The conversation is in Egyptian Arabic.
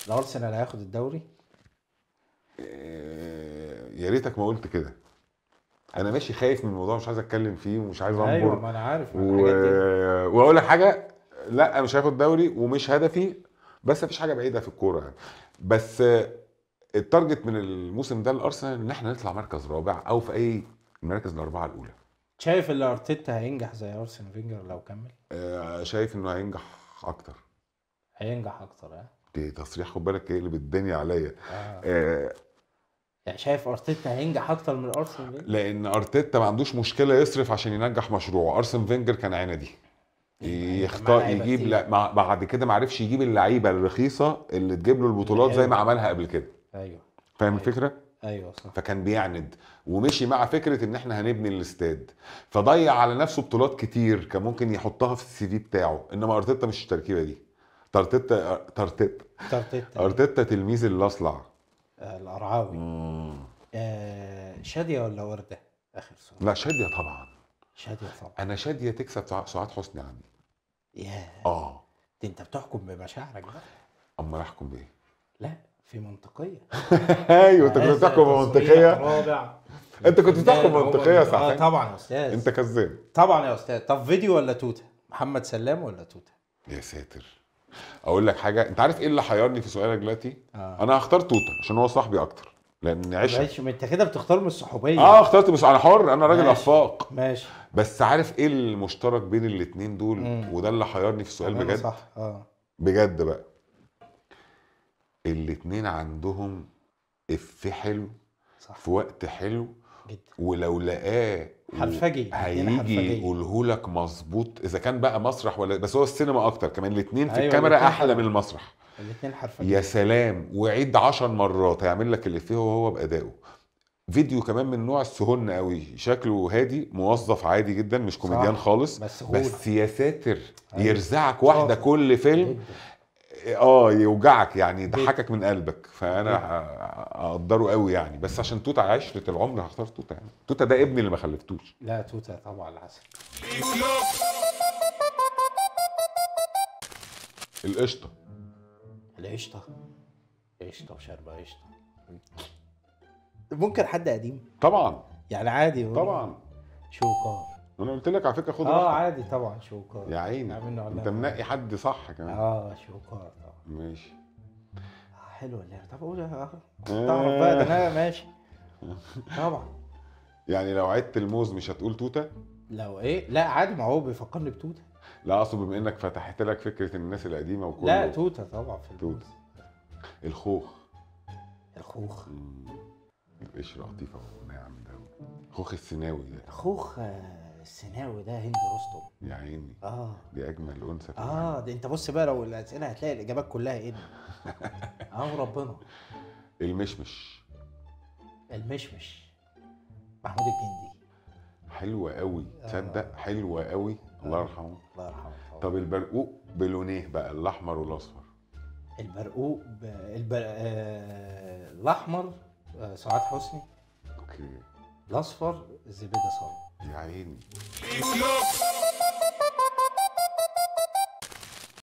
الارسنال هياخد الدوري آه، يا ريتك ما قلت كده انا ماشي خايف من الموضوع مش عايز اتكلم فيه ومش عايز انبر ايوه ما انا عارف ما و... الحاجات دي. واقول لك حاجه لا مش هياخد دوري ومش هدفي بس مفيش حاجه بعيده في الكوره يعني بس آه، التارجت من الموسم ده لارسنال ان احنا نطلع مركز رابع او في اي المراكز الاربعه الاولى شايف ان ارتيتا هينجح زي ارسن فينجر لو كمل آه، شايف انه هينجح اكتر هينجح اكتر ها دي تصريح خد بالك يقلب الدنيا عليا آه. آه، يعني شايف ارتيتا هينجح اكتر من ارسن فينجر لان ارتيتا ما عندوش مشكله يصرف عشان ينجح مشروعه ارسن فينجر كان عندي يختار لعيبة يجيب كتير. لا مع- بعد كده ما عرفش يجيب اللعيبه الرخيصه اللي تجيب له البطولات زي ما عملها قبل كده ايوه فاهم أيوة. الفكره ايوه صح فكان بيعند ومشي مع فكره ان احنا هنبني الاستاد فضيع على نفسه بطولات كتير كان ممكن يحطها في السي في بتاعه انما ارتيتا مش التركيبه دي ارتيتا ارتيتا ارتيتا ارتيتا تلميذ الاصلع آه، القرعاوي آه شاديه ولا ورده اخر سؤال لا شاديه طبعا شاديه طبعا انا شاديه تكسب سع- سعاد حسني عندي ياه اه دي انت بتحكم بمشاعرك بقى امال احكم بايه لا في منطقيه ايوه انت كنت هذا بتحكم تصريح بمنطقيه رابع انت كنت بتحكم فنان هو- بمنطقيه يا اه صح طبعا يا استاذ انت كذاب طبعا يا استاذ طب فيديو ولا توته محمد سلام ولا توته يا ساتر اقول لك حاجه انت عارف ايه اللي حيرني في سؤالك دلوقتي اه انا هختار توته عشان هو صاحبي اكتر لان عشق ماشي ما انت كده بتختار من الصحوبيه اه اخترت بس انا حر انا راجل ماشي. افاق ماشي بس عارف ايه المشترك بين الاتنين دول مم. وده اللي حيرني في السؤال كلامك بجد صح اه بجد بقى الاتنين عندهم اف حلو صح في وقت حلو جدا ولو لقاه و- حرفجي، الاتنين هيجي حرفجي. يقوله لك مظبوط اذا كان بقى مسرح ولا بس هو السينما اكتر كمان الاتنين في أيوة، الكاميرا الاتنين احلى حلو. من المسرح الاثنين حرفجي يا سلام وعيد عشر مرات هيعمل لك الافيه وهو بادائه فيديو كمان من نوع السهن قوي شكله هادي موظف عادي جدا مش كوميديان صح. خالص بس غول. بس يا ساتر أيوة. يرزعك واحده شاطر. كل فيلم جدا. اه يوجعك يعني يضحكك من قلبك فانا اقدره قوي يعني بس عشان توته عشره العمر هختار توته يعني توته ده ابني اللي ما خلفتوش لا توته طبعا العسل القشطه القشطه قشطه وشربه قشطه ممكن حد قديم طبعا يعني عادي هو طبعا شوكار انا قلت لك على فكره خد اه راحتك عادي طبعا شوكار يا عيني عاملين له انت علامة. منقي حد صح كمان اه شوكار طبعا ماشي آه، حلوه اللعبه طب قول آه، تعرف بقى ده انا ماشي طبعا يعني لو عدت الموز مش هتقول توته لو ايه لا عادي ما هو بيفكرني بتوته لا اقصد بما انك فتحت لك فكره الناس القديمه وكله لا توته طبعا في البوز. توتة. الخوخ الخوخ مم. القشره لطيفه وناعم ده خوخ السيناوي ده الخوخ آه، السيناوي ده هند رستم يا عيني اه دي اجمل انثى في اه العالم. ده انت بص بقى لو الاسئله هتلاقي الاجابات كلها ايه اه ربنا المشمش المشمش محمود الجندي حلوه قوي تصدق حلوه قوي الله يرحمه الله يرحمه طبعا. طب البرقوق بلونيه بقى الاحمر والاصفر البرقوق ب... البر... آه... الاحمر آه... سعاد حسني اوكي الاصفر زبيده صبري يا عيني